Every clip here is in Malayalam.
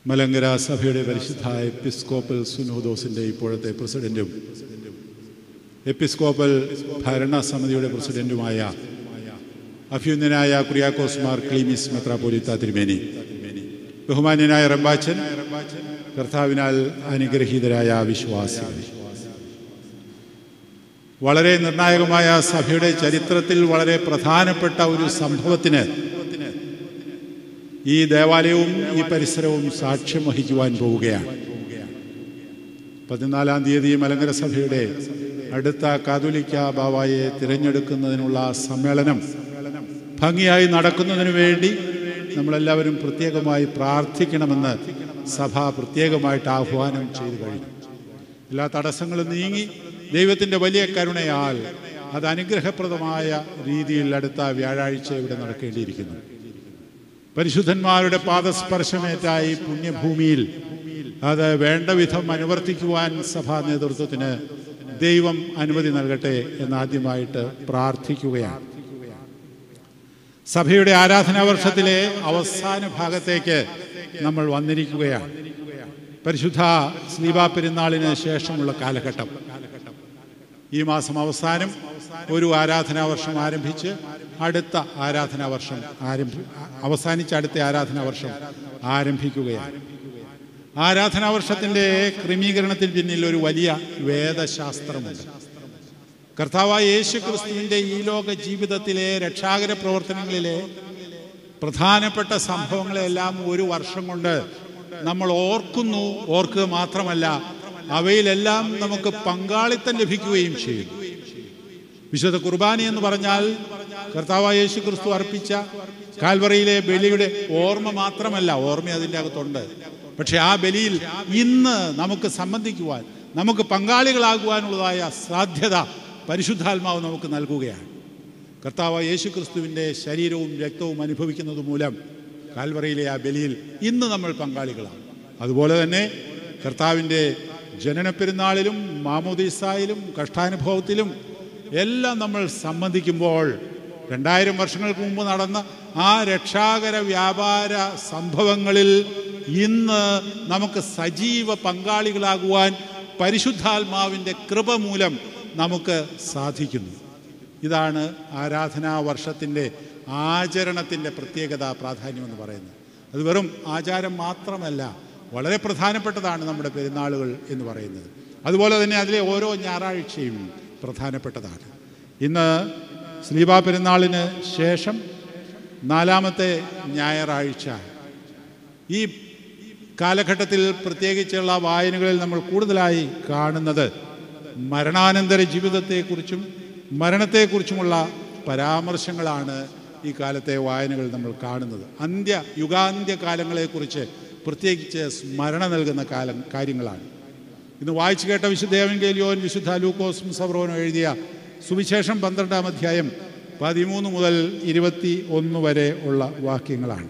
മലങ്കര സഭയുടെ പരിശുദ്ധ എപ്പിസ്കോപ്പൽ സുനോദോസിൻ്റെ ഇപ്പോഴത്തെ പ്രസിഡന്റും എപ്പിസ്കോപ്പൽ ഭരണസമിതിയുടെ പ്രസിഡന്റുമായ അഭ്യുന്നനായ കുര്യാക്കോസ് മാർ ക്ലീമിസ് മെത്രാപോലിത്ത തിരുമേനി ബഹുമാന്യനായ റമ്പാച്ചൻ കർത്താവിനാൽ അനുഗ്രഹീതരായ വിശ്വാസികൾ വളരെ നിർണായകമായ സഭയുടെ ചരിത്രത്തിൽ വളരെ പ്രധാനപ്പെട്ട ഒരു സംഭവത്തിന് ഈ ദേവാലയവും ഈ പരിസരവും സാക്ഷ്യം വഹിക്കുവാൻ പോവുകയാണ് പതിനാലാം തീയതി മലങ്കര സഭയുടെ അടുത്ത കാതോലിക്ക ബാവായെ തിരഞ്ഞെടുക്കുന്നതിനുള്ള സമ്മേളനം ഭംഗിയായി നടക്കുന്നതിന് വേണ്ടി നമ്മളെല്ലാവരും പ്രത്യേകമായി പ്രാർത്ഥിക്കണമെന്ന് സഭ പ്രത്യേകമായിട്ട് ആഹ്വാനം ചെയ്തു കഴിഞ്ഞു എല്ലാ തടസ്സങ്ങളും നീങ്ങി ദൈവത്തിൻ്റെ വലിയ കരുണയാൽ അത് അനുഗ്രഹപ്രദമായ രീതിയിൽ അടുത്ത വ്യാഴാഴ്ച ഇവിടെ നടക്കേണ്ടിയിരിക്കുന്നു പരിശുദ്ധന്മാരുടെ പാദസ്പർശമേറ്റായി പുണ്യഭൂമിയിൽ അത് വേണ്ട വിധം അനുവർത്തിക്കുവാൻ സഭാ നേതൃത്വത്തിന് ദൈവം അനുമതി നൽകട്ടെ എന്നാദ്യമായിട്ട് പ്രാർത്ഥിക്കുകയാണ് സഭയുടെ ആരാധനാ വർഷത്തിലെ അവസാന ഭാഗത്തേക്ക് നമ്മൾ വന്നിരിക്കുകയാണ് പരിശുദ്ധ സ്ലീബ പെരുന്നാളിന് ശേഷമുള്ള കാലഘട്ടം ഈ മാസം അവസാനം ഒരു ആരാധനാ വർഷം ആരംഭിച്ച് അടുത്ത ആരാധനാ വർഷം ആരംഭി അവസാനിച്ച അടുത്ത ആരാധനാ വർഷം ആരംഭിക്കുകയാണ് ആരാധനാ വർഷത്തിൻ്റെ ക്രമീകരണത്തിന് പിന്നിൽ ഒരു വലിയ വേദശാസ്ത്രമുണ്ട് കർത്താവായ യേശു ക്രിസ്തുവിൻ്റെ ഈ ലോക ജീവിതത്തിലെ രക്ഷാകര പ്രവർത്തനങ്ങളിലെ പ്രധാനപ്പെട്ട സംഭവങ്ങളെല്ലാം ഒരു വർഷം കൊണ്ട് നമ്മൾ ഓർക്കുന്നു ഓർക്കുക മാത്രമല്ല അവയിലെല്ലാം നമുക്ക് പങ്കാളിത്തം ലഭിക്കുകയും ചെയ്യും വിശുദ്ധ കുർബാന എന്ന് പറഞ്ഞാൽ കർത്താവായ യേശു ക്രിസ്തു അർപ്പിച്ച കാൽവറയിലെ ബലിയുടെ ഓർമ്മ മാത്രമല്ല ഓർമ്മ അതിൻ്റെ അകത്തുണ്ട് പക്ഷെ ആ ബലിയിൽ ഇന്ന് നമുക്ക് സംബന്ധിക്കുവാൻ നമുക്ക് പങ്കാളികളാകുവാനുള്ളതായ സാധ്യത പരിശുദ്ധാത്മാവ് നമുക്ക് നൽകുകയാണ് കർത്താവ് യേശു ക്രിസ്തുവിൻ്റെ ശരീരവും രക്തവും അനുഭവിക്കുന്നത് മൂലം കാൽവറയിലെ ആ ബലിയിൽ ഇന്ന് നമ്മൾ പങ്കാളികളാണ് അതുപോലെ തന്നെ കർത്താവിൻ്റെ ജനനപ്പെരുന്നാളിലും മാമോദീസായിലും കഷ്ടാനുഭവത്തിലും എല്ലാം നമ്മൾ സംബന്ധിക്കുമ്പോൾ രണ്ടായിരം വർഷങ്ങൾക്ക് മുമ്പ് നടന്ന ആ രക്ഷാകര വ്യാപാര സംഭവങ്ങളിൽ ഇന്ന് നമുക്ക് സജീവ പങ്കാളികളാകുവാൻ പരിശുദ്ധാത്മാവിൻ്റെ കൃപ മൂലം നമുക്ക് സാധിക്കുന്നു ഇതാണ് ആരാധനാ വർഷത്തിൻ്റെ ആചരണത്തിൻ്റെ പ്രത്യേകത പ്രാധാന്യം എന്ന് പറയുന്നത് അത് വെറും ആചാരം മാത്രമല്ല വളരെ പ്രധാനപ്പെട്ടതാണ് നമ്മുടെ പെരുന്നാളുകൾ എന്ന് പറയുന്നത് അതുപോലെ തന്നെ അതിലെ ഓരോ ഞായറാഴ്ചയും പ്രധാനപ്പെട്ടതാണ് ഇന്ന് സ്ലീബ പെരുന്നാളിന് ശേഷം നാലാമത്തെ ഞായറാഴ്ച ഈ കാലഘട്ടത്തിൽ പ്രത്യേകിച്ചുള്ള വായനകളിൽ നമ്മൾ കൂടുതലായി കാണുന്നത് മരണാനന്തര ജീവിതത്തെക്കുറിച്ചും മരണത്തെക്കുറിച്ചുമുള്ള പരാമർശങ്ങളാണ് ഈ കാലത്തെ വായനകൾ നമ്മൾ കാണുന്നത് അന്ത്യ യുഗാന്ത്യ കാലങ്ങളെക്കുറിച്ച് പ്രത്യേകിച്ച് സ്മരണ നൽകുന്ന കാലം കാര്യങ്ങളാണ് ഇന്ന് വായിച്ചു കേട്ട വിശുദ്ധ ദേവൻഗേലിയോൻ വിശുദ്ധ ലൂക്കോസും സബ്രോനും എഴുതിയ സുവിശേഷം പന്ത്രണ്ടാം അധ്യായം പതിമൂന്ന് മുതൽ ഇരുപത്തി ഒന്ന് വരെ ഉള്ള വാക്യങ്ങളാണ്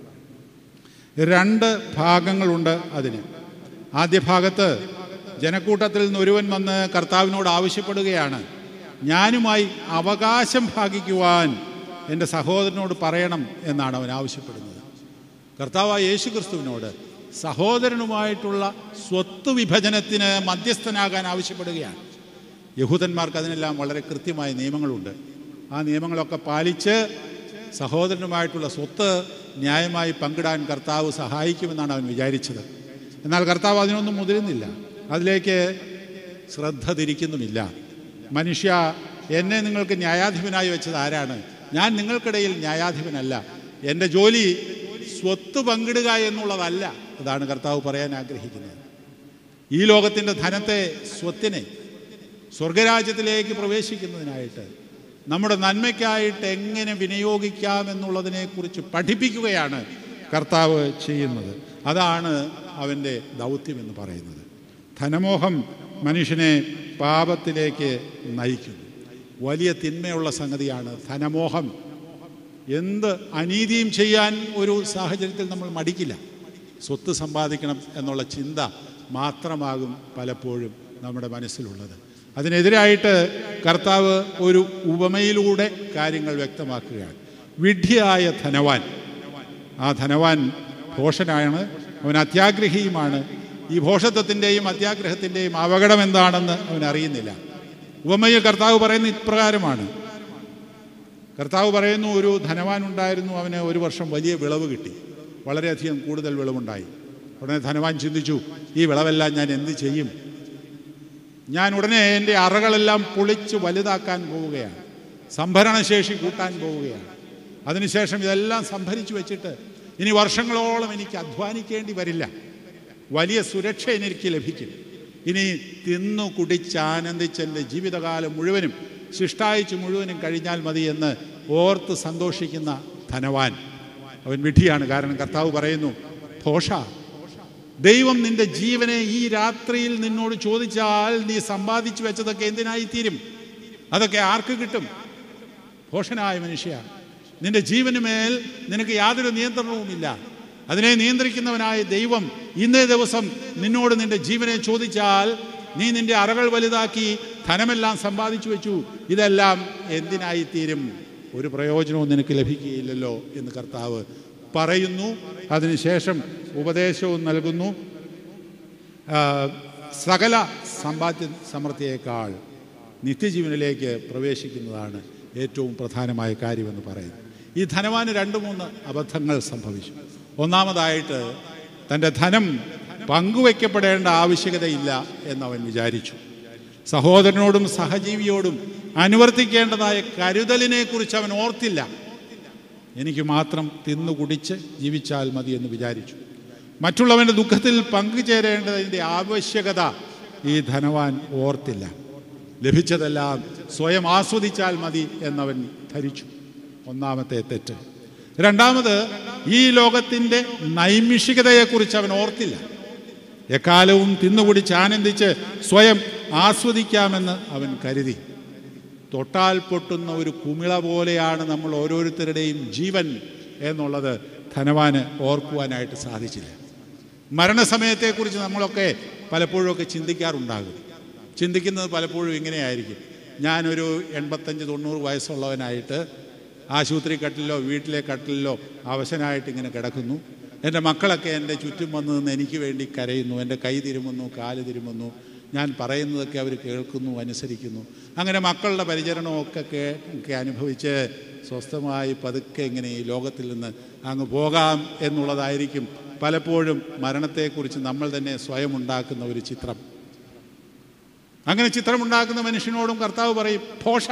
രണ്ട് ഭാഗങ്ങളുണ്ട് അതിന് ആദ്യ ഭാഗത്ത് ജനക്കൂട്ടത്തിൽ നിന്ന് ഒരുവൻ വന്ന് കർത്താവിനോട് ആവശ്യപ്പെടുകയാണ് ഞാനുമായി അവകാശം ഭാഗിക്കുവാൻ എൻ്റെ സഹോദരനോട് പറയണം എന്നാണ് അവൻ ആവശ്യപ്പെടുന്നത് കർത്താവായ യേശു ക്രിസ്തുവിനോട് സഹോദരനുമായിട്ടുള്ള സ്വത്ത് വിഭജനത്തിന് മധ്യസ്ഥനാകാൻ ആവശ്യപ്പെടുകയാണ് യഹൂദന്മാർക്ക് അതിനെല്ലാം വളരെ കൃത്യമായ നിയമങ്ങളുണ്ട് ആ നിയമങ്ങളൊക്കെ പാലിച്ച് സഹോദരനുമായിട്ടുള്ള സ്വത്ത് ന്യായമായി പങ്കിടാൻ കർത്താവ് സഹായിക്കുമെന്നാണ് അവൻ വിചാരിച്ചത് എന്നാൽ കർത്താവ് അതിനൊന്നും മുതിരുന്നില്ല അതിലേക്ക് ശ്രദ്ധ തിരിക്കുന്നുമില്ല മനുഷ്യ എന്നെ നിങ്ങൾക്ക് ന്യായാധിപനായി വെച്ചത് ആരാണ് ഞാൻ നിങ്ങൾക്കിടയിൽ ന്യായാധിപനല്ല എൻ്റെ ജോലി സ്വത്ത് പങ്കിടുക എന്നുള്ളതല്ല അതാണ് കർത്താവ് പറയാൻ ആഗ്രഹിക്കുന്നത് ഈ ലോകത്തിൻ്റെ ധനത്തെ സ്വത്തിനെ സ്വർഗരാജ്യത്തിലേക്ക് പ്രവേശിക്കുന്നതിനായിട്ട് നമ്മുടെ നന്മയ്ക്കായിട്ട് എങ്ങനെ വിനിയോഗിക്കാം എന്നുള്ളതിനെക്കുറിച്ച് പഠിപ്പിക്കുകയാണ് കർത്താവ് ചെയ്യുന്നത് അതാണ് അവൻ്റെ ദൗത്യം എന്ന് പറയുന്നത് ധനമോഹം മനുഷ്യനെ പാപത്തിലേക്ക് നയിക്കുന്നു വലിയ തിന്മയുള്ള സംഗതിയാണ് ധനമോഹം എന്ത് അനീതിയും ചെയ്യാൻ ഒരു സാഹചര്യത്തിൽ നമ്മൾ മടിക്കില്ല സ്വത്ത് സമ്പാദിക്കണം എന്നുള്ള ചിന്ത മാത്രമാകും പലപ്പോഴും നമ്മുടെ മനസ്സിലുള്ളത് അതിനെതിരായിട്ട് കർത്താവ് ഒരു ഉപമയിലൂടെ കാര്യങ്ങൾ വ്യക്തമാക്കുകയാണ് വിഡ്ഢിയായ ധനവാൻ ആ ധനവാൻ ഭോഷനാണ് അവൻ അത്യാഗ്രഹിയുമാണ് ഈ ഭോഷത്വത്തിൻ്റെയും അത്യാഗ്രഹത്തിൻ്റെയും അപകടം എന്താണെന്ന് അവൻ അറിയുന്നില്ല ഉപമയിൽ കർത്താവ് പറയുന്ന ഇപ്രകാരമാണ് കർത്താവ് പറയുന്നു ഒരു ധനവാൻ ഉണ്ടായിരുന്നു അവന് ഒരു വർഷം വലിയ വിളവ് കിട്ടി വളരെയധികം കൂടുതൽ വിളവുണ്ടായി ഉടനെ ധനവാൻ ചിന്തിച്ചു ഈ വിളവെല്ലാം ഞാൻ എന്ത് ചെയ്യും ഞാൻ ഉടനെ എൻ്റെ അറകളെല്ലാം പൊളിച്ച് വലുതാക്കാൻ പോവുകയാണ് സംഭരണശേഷി കൂട്ടാൻ പോവുകയാണ് അതിനുശേഷം ഇതെല്ലാം സംഭരിച്ചു വെച്ചിട്ട് ഇനി വർഷങ്ങളോളം എനിക്ക് അധ്വാനിക്കേണ്ടി വരില്ല വലിയ സുരക്ഷ എനിക്ക് ലഭിക്കും ഇനി തിന്നു കുടിച്ച് ആനന്ദിച്ച് എൻ്റെ ജീവിതകാലം മുഴുവനും ശിഷ്ടായിച്ച് മുഴുവനും കഴിഞ്ഞാൽ മതി എന്ന് ഓർത്ത് സന്തോഷിക്കുന്ന ധനവാൻ അവൻ വിഡ്ഢിയാണ് കാരണം കർത്താവ് പറയുന്നു ഭോഷ ദൈവം നിന്റെ ജീവനെ ഈ രാത്രിയിൽ നിന്നോട് ചോദിച്ചാൽ നീ സമ്പാദിച്ചു വെച്ചതൊക്കെ എന്തിനായി തീരും അതൊക്കെ ആർക്ക് കിട്ടും ഭോഷനായ മനുഷ്യ നിന്റെ ജീവന് മേൽ നിനക്ക് യാതൊരു നിയന്ത്രണവുമില്ല അതിനെ നിയന്ത്രിക്കുന്നവനായ ദൈവം ഇന്നേ ദിവസം നിന്നോട് നിന്റെ ജീവനെ ചോദിച്ചാൽ നീ നിന്റെ അറകൾ വലുതാക്കി ധനമെല്ലാം സമ്പാദിച്ചു വെച്ചു ഇതെല്ലാം എന്തിനായി തീരും ഒരു പ്രയോജനവും നിനക്ക് ലഭിക്കുകയില്ലല്ലോ എന്ന് കർത്താവ് പറയുന്നു അതിനുശേഷം ഉപദേശവും നൽകുന്നു ആ, സകല സമ്പാദ്യ സമൃദ്ധിയേക്കാൾ നിത്യജീവനിലേക്ക് പ്രവേശിക്കുന്നതാണ് ഏറ്റവും പ്രധാനമായ കാര്യമെന്ന് പറയുന്നു ഈ ധനവാന് രണ്ട് മൂന്ന് അബദ്ധങ്ങൾ സംഭവിച്ചു ഒന്നാമതായിട്ട് തൻ്റെ ധനം പങ്കുവയ്ക്കപ്പെടേണ്ട ആവശ്യകതയില്ല എന്നവൻ വിചാരിച്ചു സഹോദരനോടും സഹജീവിയോടും അനുവർത്തിക്കേണ്ടതായ കരുതലിനെ കുറിച്ച് അവൻ ഓർത്തില്ല എനിക്ക് മാത്രം തിന്നു കുടിച്ച് ജീവിച്ചാൽ മതി എന്ന് വിചാരിച്ചു മറ്റുള്ളവൻ്റെ ദുഃഖത്തിൽ പങ്കുചേരേണ്ടതിൻ്റെ ആവശ്യകത ഈ ധനവാൻ ഓർത്തില്ല ലഭിച്ചതെല്ലാം സ്വയം ആസ്വദിച്ചാൽ മതി എന്നവൻ ധരിച്ചു ഒന്നാമത്തെ തെറ്റ് രണ്ടാമത് ഈ ലോകത്തിൻ്റെ നൈമിഷികതയെക്കുറിച്ച് അവൻ ഓർത്തില്ല എക്കാലവും തിന്നുകുടിച്ച് ആനന്ദിച്ച് സ്വയം ആസ്വദിക്കാമെന്ന് അവൻ കരുതി തൊട്ടാൽ പൊട്ടുന്ന ഒരു കുമിള പോലെയാണ് നമ്മൾ ഓരോരുത്തരുടെയും ജീവൻ എന്നുള്ളത് ധനവാന് ഓർക്കുവാനായിട്ട് സാധിച്ചില്ല മരണസമയത്തെക്കുറിച്ച് നമ്മളൊക്കെ പലപ്പോഴുമൊക്കെ ചിന്തിക്കാറുണ്ടാകും ചിന്തിക്കുന്നത് പലപ്പോഴും ഇങ്ങനെയായിരിക്കും ഞാനൊരു എൺപത്തഞ്ച് തൊണ്ണൂറ് വയസ്സുള്ളവനായിട്ട് ആശുപത്രി കട്ടിലോ വീട്ടിലെ കട്ടിലിലോ അവശനായിട്ട് ഇങ്ങനെ കിടക്കുന്നു എൻ്റെ മക്കളൊക്കെ എൻ്റെ ചുറ്റും വന്ന് നിന്ന് എനിക്ക് വേണ്ടി കരയുന്നു എൻ്റെ കൈ തിരുമുന്നു കാല് തിരുമുന്നു ഞാൻ പറയുന്നതൊക്കെ അവർ കേൾക്കുന്നു അനുസരിക്കുന്നു അങ്ങനെ മക്കളുടെ പരിചരണമൊക്കെ കേ ഒക്കെ അനുഭവിച്ച് സ്വസ്ഥമായി പതുക്കെ ഇങ്ങനെ ഈ ലോകത്തിൽ നിന്ന് അങ്ങ് പോകാം എന്നുള്ളതായിരിക്കും പലപ്പോഴും മരണത്തെക്കുറിച്ച് നമ്മൾ തന്നെ സ്വയം ഉണ്ടാക്കുന്ന ഒരു ചിത്രം അങ്ങനെ ചിത്രമുണ്ടാക്കുന്ന മനുഷ്യനോടും കർത്താവ് പറയും ഭോഷ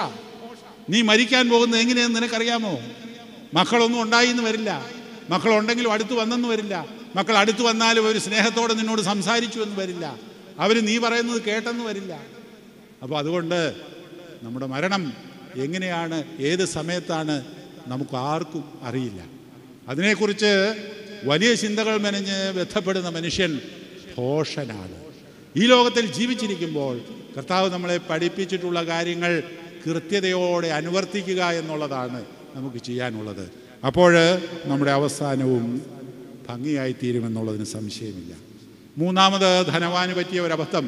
നീ മരിക്കാൻ പോകുന്നത് എങ്ങനെയെന്ന് നിനക്കറിയാമോ മക്കളൊന്നും ഉണ്ടായി എന്ന് വരില്ല മക്കളുണ്ടെങ്കിലും അടുത്ത് വന്നെന്ന് വരില്ല മക്കൾ അടുത്ത് വന്നാലും ഒരു സ്നേഹത്തോടെ നിന്നോട് സംസാരിച്ചു എന്ന് വരില്ല അവർ നീ പറയുന്നത് കേട്ടെന്ന് വരില്ല അപ്പോൾ അതുകൊണ്ട് നമ്മുടെ മരണം എങ്ങനെയാണ് ഏത് സമയത്താണ് നമുക്ക് ആർക്കും അറിയില്ല അതിനെക്കുറിച്ച് വലിയ ചിന്തകൾ മെനഞ്ഞ് ബന്ധപ്പെടുന്ന മനുഷ്യൻ ഭോഷനാണ് ഈ ലോകത്തിൽ ജീവിച്ചിരിക്കുമ്പോൾ കർത്താവ് നമ്മളെ പഠിപ്പിച്ചിട്ടുള്ള കാര്യങ്ങൾ കൃത്യതയോടെ അനുവർത്തിക്കുക എന്നുള്ളതാണ് നമുക്ക് ചെയ്യാനുള്ളത് അപ്പോൾ നമ്മുടെ അവസാനവും ഭംഗിയായി തീരുമെന്നുള്ളതിന് സംശയമില്ല മൂന്നാമത് ധനവാന് പറ്റിയ ഒരു അബദ്ധം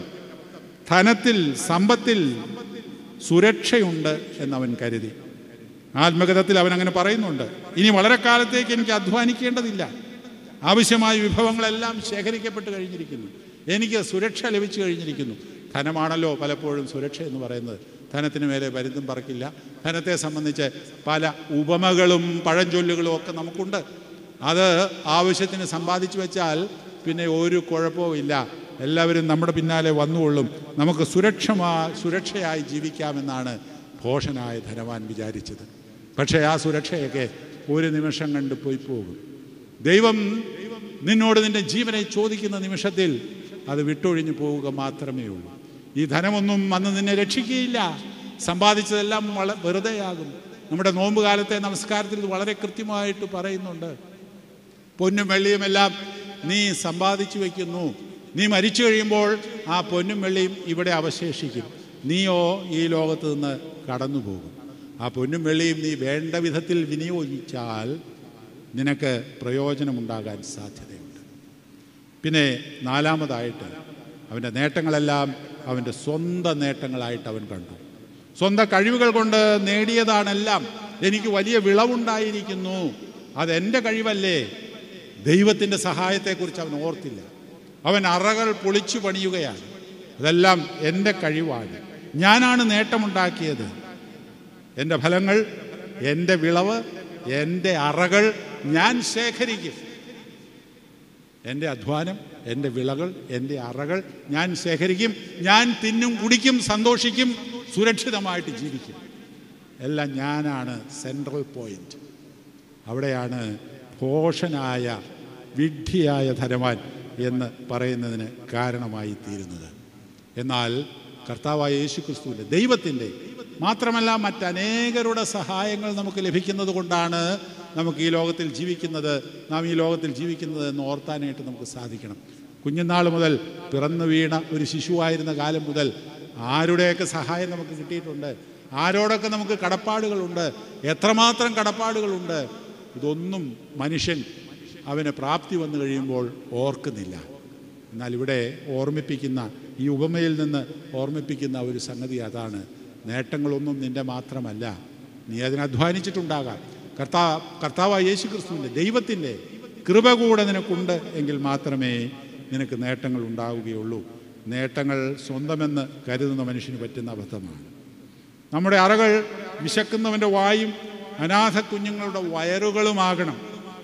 ധനത്തിൽ സമ്പത്തിൽ സുരക്ഷയുണ്ട് എന്നവൻ കരുതി ആത്മകഥത്തിൽ അവൻ അങ്ങനെ പറയുന്നുണ്ട് ഇനി വളരെ കാലത്തേക്ക് എനിക്ക് അധ്വാനിക്കേണ്ടതില്ല ആവശ്യമായ വിഭവങ്ങളെല്ലാം ശേഖരിക്കപ്പെട്ട് കഴിഞ്ഞിരിക്കുന്നു എനിക്ക് സുരക്ഷ ലഭിച്ചു കഴിഞ്ഞിരിക്കുന്നു ധനമാണല്ലോ പലപ്പോഴും സുരക്ഷ എന്ന് പറയുന്നത് ധനത്തിന് മേലെ പരുന്തും പറക്കില്ല ധനത്തെ സംബന്ധിച്ച് പല ഉപമകളും പഴഞ്ചൊല്ലുകളും ഒക്കെ നമുക്കുണ്ട് അത് ആവശ്യത്തിന് സമ്പാദിച്ചു വെച്ചാൽ പിന്നെ ഒരു കുഴപ്പവും ഇല്ല എല്ലാവരും നമ്മുടെ പിന്നാലെ വന്നുകൊള്ളും നമുക്ക് സുരക്ഷമാ സുരക്ഷയായി ജീവിക്കാമെന്നാണ് ഭോഷനായ ധനവാൻ വിചാരിച്ചത് പക്ഷേ ആ സുരക്ഷയൊക്കെ ഒരു നിമിഷം കണ്ട് പോയി പോകും ദൈവം നിന്നോട് നിന്റെ ജീവനെ ചോദിക്കുന്ന നിമിഷത്തിൽ അത് വിട്ടൊഴിഞ്ഞു പോവുക മാത്രമേ ഉള്ളൂ ഈ ധനമൊന്നും അന്ന് നിന്നെ രക്ഷിക്കുകയില്ല സമ്പാദിച്ചതെല്ലാം വള വെറുതെയാകും നമ്മുടെ നോമ്പ് കാലത്തെ നമസ്കാരത്തിൽ ഇത് വളരെ കൃത്യമായിട്ട് പറയുന്നുണ്ട് പൊന്നും വെള്ളിയുമെല്ലാം നീ സമ്പാദിച്ചു വയ്ക്കുന്നു നീ മരിച്ചു കഴിയുമ്പോൾ ആ പൊന്നും വെള്ളിയും ഇവിടെ അവശേഷിക്കും നീയോ ഈ ലോകത്ത് നിന്ന് കടന്നു പോകും ആ പൊന്നും വെള്ളിയും നീ വേണ്ട വിധത്തിൽ വിനിയോഗിച്ചാൽ നിനക്ക് പ്രയോജനമുണ്ടാകാൻ സാധ്യതയുണ്ട് പിന്നെ നാലാമതായിട്ട് അവൻ്റെ നേട്ടങ്ങളെല്ലാം അവൻ്റെ സ്വന്തം നേട്ടങ്ങളായിട്ട് അവൻ കണ്ടു സ്വന്തം കഴിവുകൾ കൊണ്ട് നേടിയതാണെല്ലാം എനിക്ക് വലിയ വിളവുണ്ടായിരിക്കുന്നു അതെൻ്റെ കഴിവല്ലേ ദൈവത്തിൻ്റെ സഹായത്തെക്കുറിച്ച് അവൻ ഓർത്തില്ല അവൻ അറകൾ പൊളിച്ചു പണിയുകയാണ് അതെല്ലാം എൻ്റെ കഴിവാണ് ഞാനാണ് നേട്ടമുണ്ടാക്കിയത് എൻ്റെ ഫലങ്ങൾ എൻ്റെ വിളവ് എൻ്റെ അറകൾ ഞാൻ ശേഖരിക്കും എൻ്റെ അധ്വാനം എൻ്റെ വിളകൾ എൻ്റെ അറകൾ ഞാൻ ശേഖരിക്കും ഞാൻ തിന്നും കുടിക്കും സന്തോഷിക്കും സുരക്ഷിതമായിട്ട് ജീവിക്കും എല്ലാം ഞാനാണ് സെൻട്രൽ പോയിന്റ് അവിടെയാണ് ഭോഷനായ വിഡ്ഢിയായ ധനവാൻ എന്ന് പറയുന്നതിന് കാരണമായി തീരുന്നത് എന്നാൽ കർത്താവായ യേശു ക്രിസ്തുവിൻ്റെ ദൈവത്തിൻ്റെ മാത്രമല്ല മറ്റനേകരുടെ സഹായങ്ങൾ നമുക്ക് ലഭിക്കുന്നത് കൊണ്ടാണ് നമുക്ക് ഈ ലോകത്തിൽ ജീവിക്കുന്നത് നാം ഈ ലോകത്തിൽ ജീവിക്കുന്നത് എന്ന് ഓർത്താനായിട്ട് നമുക്ക് സാധിക്കണം കുഞ്ഞുനാൾ മുതൽ പിറന്നു വീണ ഒരു ശിശുവായിരുന്ന കാലം മുതൽ ആരുടെയൊക്കെ സഹായം നമുക്ക് കിട്ടിയിട്ടുണ്ട് ആരോടൊക്കെ നമുക്ക് കടപ്പാടുകളുണ്ട് എത്രമാത്രം കടപ്പാടുകളുണ്ട് ഇതൊന്നും മനുഷ്യൻ അവന് പ്രാപ്തി വന്നു കഴിയുമ്പോൾ ഓർക്കുന്നില്ല എന്നാൽ ഇവിടെ ഓർമ്മിപ്പിക്കുന്ന ഈ ഉപമയിൽ നിന്ന് ഓർമ്മിപ്പിക്കുന്ന ഒരു സംഗതി അതാണ് നേട്ടങ്ങളൊന്നും നിന്റെ മാത്രമല്ല നീ അതിന് അധ്വാനിച്ചിട്ടുണ്ടാകാം കർത്താ കർത്താവായ യേശു ക്രിസ്തുവിൻ്റെ ദൈവത്തിൻ്റെ കൃപ കൂടെ നിനക്കുണ്ട് എങ്കിൽ മാത്രമേ നിനക്ക് നേട്ടങ്ങൾ ഉണ്ടാവുകയുള്ളൂ നേട്ടങ്ങൾ സ്വന്തമെന്ന് കരുതുന്ന മനുഷ്യന് പറ്റുന്ന അബദ്ധമാണ് നമ്മുടെ അറകൾ വിശക്കുന്നവൻ്റെ വായും അനാഥ കുഞ്ഞുങ്ങളുടെ വയറുകളുമാകണം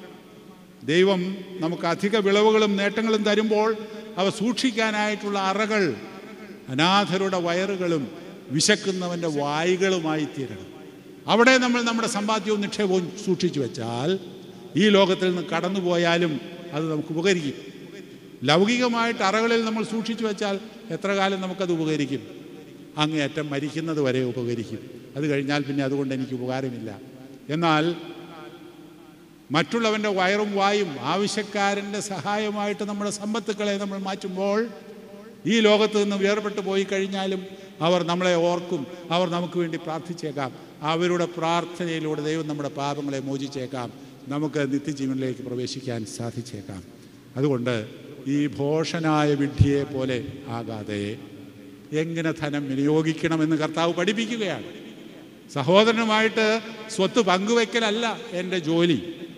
ദൈവം നമുക്ക് അധിക വിളവുകളും നേട്ടങ്ങളും തരുമ്പോൾ അവ സൂക്ഷിക്കാനായിട്ടുള്ള അറകൾ അനാഥരുടെ വയറുകളും വിശക്കുന്നവൻ്റെ വായുകളുമായി തീരണം അവിടെ നമ്മൾ നമ്മുടെ സമ്പാദ്യവും നിക്ഷേപവും സൂക്ഷിച്ചു വെച്ചാൽ ഈ ലോകത്തിൽ നിന്ന് കടന്നുപോയാലും അത് നമുക്ക് ഉപകരിക്കും ലൗകികമായിട്ട് അറകളിൽ നമ്മൾ സൂക്ഷിച്ചു വെച്ചാൽ എത്ര കാലം നമുക്കത് ഉപകരിക്കും അങ്ങേയറ്റം മരിക്കുന്നത് വരെ ഉപകരിക്കും അത് കഴിഞ്ഞാൽ പിന്നെ അതുകൊണ്ട് എനിക്ക് ഉപകാരമില്ല എന്നാൽ മറ്റുള്ളവൻ്റെ വയറും വായും ആവശ്യക്കാരൻ്റെ സഹായമായിട്ട് നമ്മുടെ സമ്പത്തുക്കളെ നമ്മൾ മാറ്റുമ്പോൾ ഈ ലോകത്ത് നിന്ന് വേർപെട്ട് പോയി കഴിഞ്ഞാലും അവർ നമ്മളെ ഓർക്കും അവർ നമുക്ക് വേണ്ടി പ്രാർത്ഥിച്ചേക്കാം അവരുടെ പ്രാർത്ഥനയിലൂടെ ദൈവം നമ്മുടെ പാപങ്ങളെ മോചിച്ചേക്കാം നമുക്ക് നിത്യജീവനിലേക്ക് പ്രവേശിക്കാൻ സാധിച്ചേക്കാം അതുകൊണ്ട് ഈ ഭോഷനായ വിഡ്ഢിയെ പോലെ ആകാതെ എങ്ങനെ ധനം വിനിയോഗിക്കണമെന്ന് കർത്താവ് പഠിപ്പിക്കുകയാണ് സഹോദരനുമായിട്ട് സ്വത്ത് പങ്കുവെക്കലല്ല എൻ്റെ ജോലി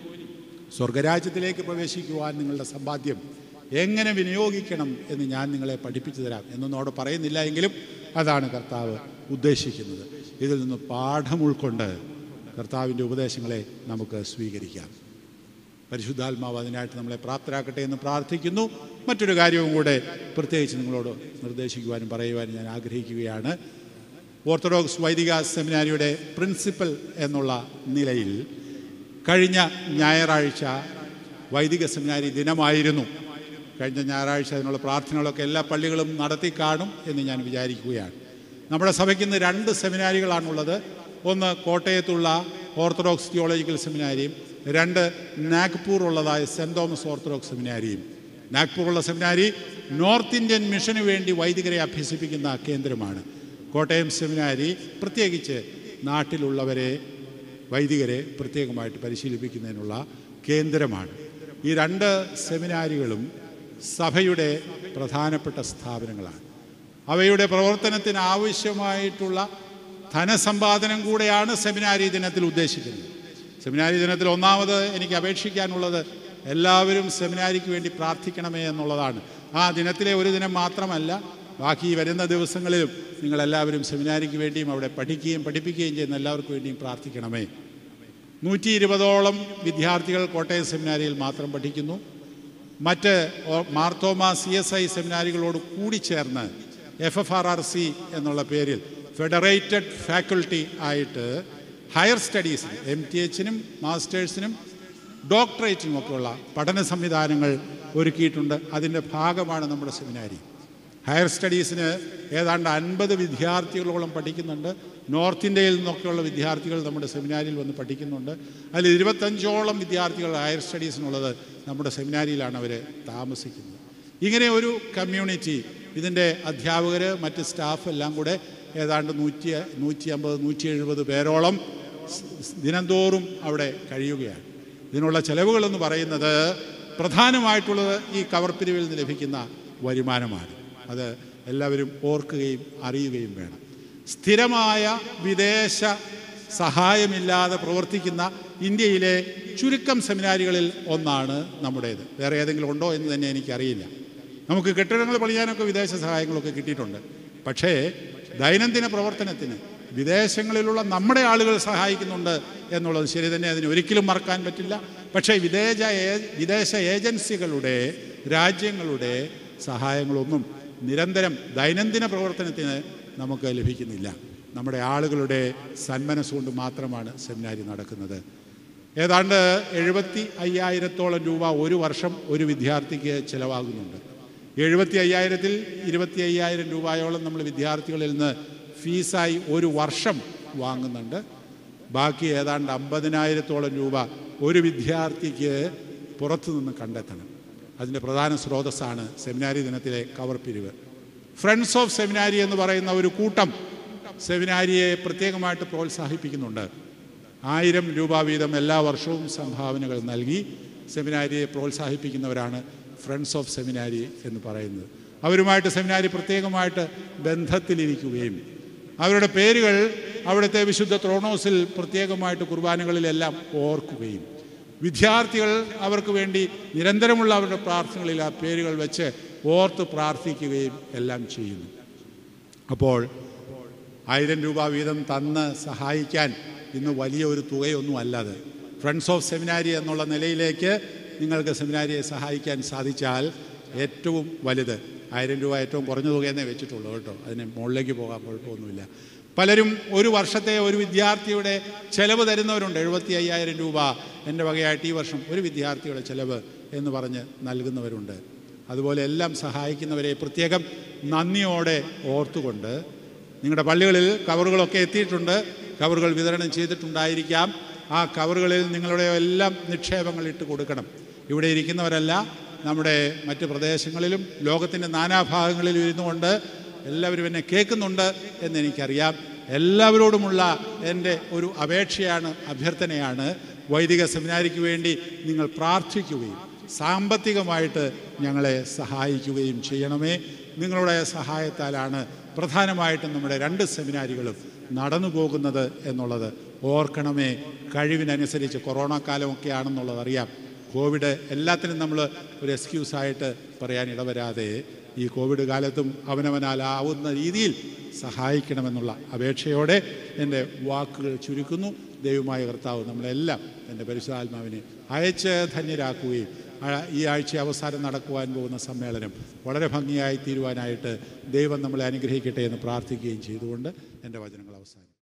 സ്വർഗരാജ്യത്തിലേക്ക് പ്രവേശിക്കുവാൻ നിങ്ങളുടെ സമ്പാദ്യം എങ്ങനെ വിനിയോഗിക്കണം എന്ന് ഞാൻ നിങ്ങളെ പഠിപ്പിച്ചു തരാം എന്നൊന്നും അവിടെ പറയുന്നില്ല എങ്കിലും അതാണ് കർത്താവ് ഉദ്ദേശിക്കുന്നത് ഇതിൽ നിന്ന് പാഠം ഉൾക്കൊണ്ട് കർത്താവിൻ്റെ ഉപദേശങ്ങളെ നമുക്ക് സ്വീകരിക്കാം പരിശുദ്ധാത്മാവ് അതിനായിട്ട് നമ്മളെ പ്രാപ്തരാക്കട്ടെ എന്ന് പ്രാർത്ഥിക്കുന്നു മറ്റൊരു കാര്യവും കൂടെ പ്രത്യേകിച്ച് നിങ്ങളോട് നിർദ്ദേശിക്കുവാനും പറയുവാനും ഞാൻ ആഗ്രഹിക്കുകയാണ് ഓർത്തഡോക്സ് വൈദിക സെമിനാരിയുടെ പ്രിൻസിപ്പൽ എന്നുള്ള നിലയിൽ കഴിഞ്ഞ ഞായറാഴ്ച വൈദിക സെമിനാരി ദിനമായിരുന്നു കഴിഞ്ഞ ഞായറാഴ്ച അതിനുള്ള പ്രാർത്ഥനകളൊക്കെ എല്ലാ പള്ളികളും നടത്തി കാണും എന്ന് ഞാൻ വിചാരിക്കുകയാണ് നമ്മുടെ സഭയ്ക്ക് ഇന്ന് രണ്ട് സെമിനാരികളാണുള്ളത് ഒന്ന് കോട്ടയത്തുള്ള ഓർത്തഡോക്സ് തിയോളജിക്കൽ സെമിനാരിയും രണ്ട് നാഗ്പൂർ ഉള്ളതായ സെൻറ് തോമസ് ഓർത്തഡോക്സ് സെമിനാരിയും നാഗ്പൂറുള്ള സെമിനാരി നോർത്ത് ഇന്ത്യൻ മിഷന് വേണ്ടി വൈദികരെ അഭ്യസിപ്പിക്കുന്ന കേന്ദ്രമാണ് കോട്ടയം സെമിനാരി പ്രത്യേകിച്ച് നാട്ടിലുള്ളവരെ വൈദികരെ പ്രത്യേകമായിട്ട് പരിശീലിപ്പിക്കുന്നതിനുള്ള കേന്ദ്രമാണ് ഈ രണ്ട് സെമിനാരികളും സഭയുടെ പ്രധാനപ്പെട്ട സ്ഥാപനങ്ങളാണ് അവയുടെ പ്രവർത്തനത്തിന് ആവശ്യമായിട്ടുള്ള ധനസമ്പാദനം കൂടെയാണ് സെമിനാരി ദിനത്തിൽ ഉദ്ദേശിക്കുന്നത് സെമിനാരി ദിനത്തിൽ ഒന്നാമത് എനിക്ക് അപേക്ഷിക്കാനുള്ളത് എല്ലാവരും സെമിനാരിക്ക് വേണ്ടി പ്രാർത്ഥിക്കണമേ എന്നുള്ളതാണ് ആ ദിനത്തിലെ ഒരു ദിനം മാത്രമല്ല ബാക്കി വരുന്ന ദിവസങ്ങളിലും നിങ്ങളെല്ലാവരും സെമിനാരിക്ക് വേണ്ടിയും അവിടെ പഠിക്കുകയും പഠിപ്പിക്കുകയും ചെയ്യുന്ന എല്ലാവർക്കും വേണ്ടിയും പ്രാർത്ഥിക്കണമേ നൂറ്റി ഇരുപതോളം വിദ്യാർത്ഥികൾ കോട്ടയം സെമിനാരിയിൽ മാത്രം പഠിക്കുന്നു മറ്റ് ഓ- മാർത്തോമ സി എസ് ഐ സെമിനാരികളോട് കൂടിച്ചേർന്ന് F F R R C എന്നുള്ള പേരിൽ ഫെഡറേറ്റഡ് ഫാക്കൽറ്റി ആയിട്ട് ഹയർ സ്റ്റഡീസിന് എം ടി എച്ചിനും മാസ്റ്റേഴ്സിനും ഡോക്ടറേറ്റിനും ഒക്കെയുള്ള പഠന സംവിധാനങ്ങൾ ഒരുക്കിയിട്ടുണ്ട് അതിൻ്റെ ഭാഗമാണ് നമ്മുടെ സെമിനാരി ഹയർ സ്റ്റഡീസിന് ഏതാണ്ട് അൻപത് വിദ്യാർത്ഥികളോളം പഠിക്കുന്നുണ്ട് നോർത്ത് ഇന്ത്യയിൽ നിന്നൊക്കെയുള്ള വിദ്യാർത്ഥികൾ നമ്മുടെ സെമിനാരിയിൽ വന്ന് പഠിക്കുന്നുണ്ട് അതിൽ ഇരുപത്തഞ്ചോളം വിദ്യാർത്ഥികൾ ഹയർ സ്റ്റഡീസിനുള്ളത് നമ്മുടെ സെമിനാരിയിലാണ് അവർ താമസിക്കുന്നത് ഇങ്ങനെ ഒരു കമ്മ്യൂണിറ്റി ഇതിൻ്റെ അധ്യാപകർ മറ്റ് സ്റ്റാഫ് എല്ലാം കൂടെ ഏതാണ്ട് നൂറ്റി നൂറ്റി അമ്പത് നൂറ്റി എഴുപത് പേരോളം സ്- സ് ദിനംതോറും അവിടെ കഴിയുകയാണ് ഇതിനുള്ള ചെലവുകളെന്ന് പറയുന്നത് പ്രധാനമായിട്ടുള്ളത് ഈ കവർ പിരിവിൽ നിന്ന് ലഭിക്കുന്ന വരുമാനമാണ് അത് എല്ലാവരും ഓർക്കുകയും അറിയുകയും വേണം സ്ഥിരമായ വിദേശ സഹായമില്ലാതെ പ്രവർത്തിക്കുന്ന ഇന്ത്യയിലെ ചുരുക്കം സെമിനാരികളിൽ ഒന്നാണ് നമ്മുടേത് വേറെ ഏതെങ്കിലും ഉണ്ടോ എന്ന് തന്നെ എനിക്കറിയില്ല നമുക്ക് കെട്ടിടങ്ങൾ പണിയാനൊക്കെ വിദേശ സഹായങ്ങളൊക്കെ കിട്ടിയിട്ടുണ്ട് പക്ഷേ ദൈനംദിന പ്രവർത്തനത്തിന് വിദേശങ്ങളിലുള്ള നമ്മുടെ ആളുകൾ സഹായിക്കുന്നുണ്ട് എന്നുള്ളത് ശരി തന്നെ അതിന് ഒരിക്കലും മറക്കാൻ പറ്റില്ല പക്ഷേ വിദേശ ഏ- വിദേശ ഏജൻസികളുടെ രാജ്യങ്ങളുടെ സഹായങ്ങളൊന്നും നിരന്തരം ദൈനംദിന പ്രവർത്തനത്തിന് നമുക്ക് ലഭിക്കുന്നില്ല നമ്മുടെ ആളുകളുടെ സന്മനസ്സുകൊണ്ട് മാത്രമാണ് സെമിനാരി നടക്കുന്നത് ഏതാണ്ട് എഴുപത്തി അയ്യായിരത്തോളം രൂപ ഒരു വർഷം ഒരു വിദ്യാർത്ഥിക്ക് ചിലവാകുന്നുണ്ട് എഴുപത്തി അയ്യായിരത്തിൽ ഇരുപത്തി അയ്യായിരം രൂപയോളം നമ്മൾ വിദ്യാർത്ഥികളിൽ നിന്ന് ഫീസായി ഒരു വർഷം വാങ്ങുന്നുണ്ട് ബാക്കി ഏതാണ്ട് അമ്പതിനായിരത്തോളം രൂപ ഒരു വിദ്യാർത്ഥിക്ക് പുറത്തു നിന്ന് കണ്ടെത്തണം അതിൻ്റെ പ്രധാന സ്രോതസ്സാണ് സെമിനാരി ദിനത്തിലെ കവർ പിരിവ് ഫ്രണ്ട്സ് ഓഫ് സെമിനാരി എന്ന് പറയുന്ന ഒരു കൂട്ടം സെമിനാരിയെ പ്രത്യേകമായിട്ട് പ്രോത്സാഹിപ്പിക്കുന്നുണ്ട് ആയിരം രൂപ വീതം എല്ലാ വർഷവും സംഭാവനകൾ നൽകി സെമിനാരിയെ പ്രോത്സാഹിപ്പിക്കുന്നവരാണ് ഫ്രണ്ട്സ് ഓഫ് സെമിനാരി എന്ന് പറയുന്നത് അവരുമായിട്ട് സെമിനാരി പ്രത്യേകമായിട്ട് ബന്ധത്തിലിരിക്കുകയും അവരുടെ പേരുകൾ അവിടുത്തെ വിശുദ്ധ ത്രോണോസിൽ പ്രത്യേകമായിട്ട് കുർബാനകളിലെല്ലാം ഓർക്കുകയും വിദ്യാർത്ഥികൾ അവർക്ക് വേണ്ടി നിരന്തരമുള്ള അവരുടെ പ്രാർത്ഥനകളിൽ ആ പേരുകൾ വെച്ച് ഓർത്ത് പ്രാർത്ഥിക്കുകയും എല്ലാം ചെയ്യുന്നു അപ്പോൾ ആയിരം രൂപ വീതം തന്ന് സഹായിക്കാൻ ഇന്ന് വലിയ ഒരു തുകയൊന്നും അല്ലാതെ ഫ്രണ്ട്സ് ഓഫ് സെമിനാരി എന്നുള്ള നിലയിലേക്ക് നിങ്ങൾക്ക് സെമിനാരിയെ സഹായിക്കാൻ സാധിച്ചാൽ ഏറ്റവും വലുത് ആയിരം രൂപ ഏറ്റവും കുറഞ്ഞ തുകയെന്നേ വെച്ചിട്ടുള്ളൂ കേട്ടോ അതിന് മുകളിലേക്ക് പോകാൻ കുഴപ്പമൊന്നുമില്ല പലരും ഒരു വർഷത്തെ ഒരു വിദ്യാർത്ഥിയുടെ ചെലവ് തരുന്നവരുണ്ട് എഴുപത്തി അയ്യായിരം രൂപ എൻ്റെ വകയായിട്ട് ഈ വർഷം ഒരു വിദ്യാർത്ഥിയുടെ ചെലവ് എന്ന് പറഞ്ഞ് നൽകുന്നവരുണ്ട് അതുപോലെ എല്ലാം സഹായിക്കുന്നവരെ പ്രത്യേകം നന്ദിയോടെ ഓർത്തുകൊണ്ട് നിങ്ങളുടെ പള്ളികളിൽ കവറുകളൊക്കെ എത്തിയിട്ടുണ്ട് കവറുകൾ വിതരണം ചെയ്തിട്ടുണ്ടായിരിക്കാം ആ കവറുകളിൽ നിങ്ങളുടെ എല്ലാം നിക്ഷേപങ്ങൾ ഇട്ട് കൊടുക്കണം ഇവിടെ ഇരിക്കുന്നവരല്ല നമ്മുടെ മറ്റ് പ്രദേശങ്ങളിലും ലോകത്തിൻ്റെ നാനാഭാഗങ്ങളിലും ഇരുന്നുകൊണ്ട് എല്ലാവരും എന്നെ കേൾക്കുന്നുണ്ട് എന്ന് എനിക്കറിയാം എല്ലാവരോടുമുള്ള എൻ്റെ ഒരു അപേക്ഷയാണ് അഭ്യർത്ഥനയാണ് വൈദിക സെമിനാരിക്ക് വേണ്ടി നിങ്ങൾ പ്രാർത്ഥിക്കുകയും സാമ്പത്തികമായിട്ട് ഞങ്ങളെ സഹായിക്കുകയും ചെയ്യണമേ നിങ്ങളുടെ സഹായത്താലാണ് പ്രധാനമായിട്ടും നമ്മുടെ രണ്ട് സെമിനാരികളും നടന്നു പോകുന്നത് എന്നുള്ളത് ഓർക്കണമേ കഴിവിനനുസരിച്ച് കൊറോണ കാലമൊക്കെ ആണെന്നുള്ളത് അറിയാം കോവിഡ് എല്ലാത്തിനും നമ്മൾ ഒരു എക്സ്ക്യൂസായിട്ട് പറയാൻ ഇടവരാതെ ഈ കോവിഡ് കാലത്തും അവനവനാലാവുന്ന രീതിയിൽ സഹായിക്കണമെന്നുള്ള അപേക്ഷയോടെ എൻ്റെ വാക്കുകൾ ചുരുക്കുന്നു ദൈവമായ കർത്താവ് നമ്മളെല്ലാം എൻ്റെ പരിശുദ്ധാത്മാവിനെ അയച്ച് ധന്യരാക്കുകയും ആ- ഈ ആഴ്ച അവസാനം നടക്കുവാൻ പോകുന്ന സമ്മേളനം വളരെ ഭംഗിയായി തീരുവാനായിട്ട് ദൈവം നമ്മളെ അനുഗ്രഹിക്കട്ടെ എന്ന് പ്രാർത്ഥിക്കുകയും ചെയ്തുകൊണ്ട് എൻ്റെ വചനങ്ങൾ അവസാനം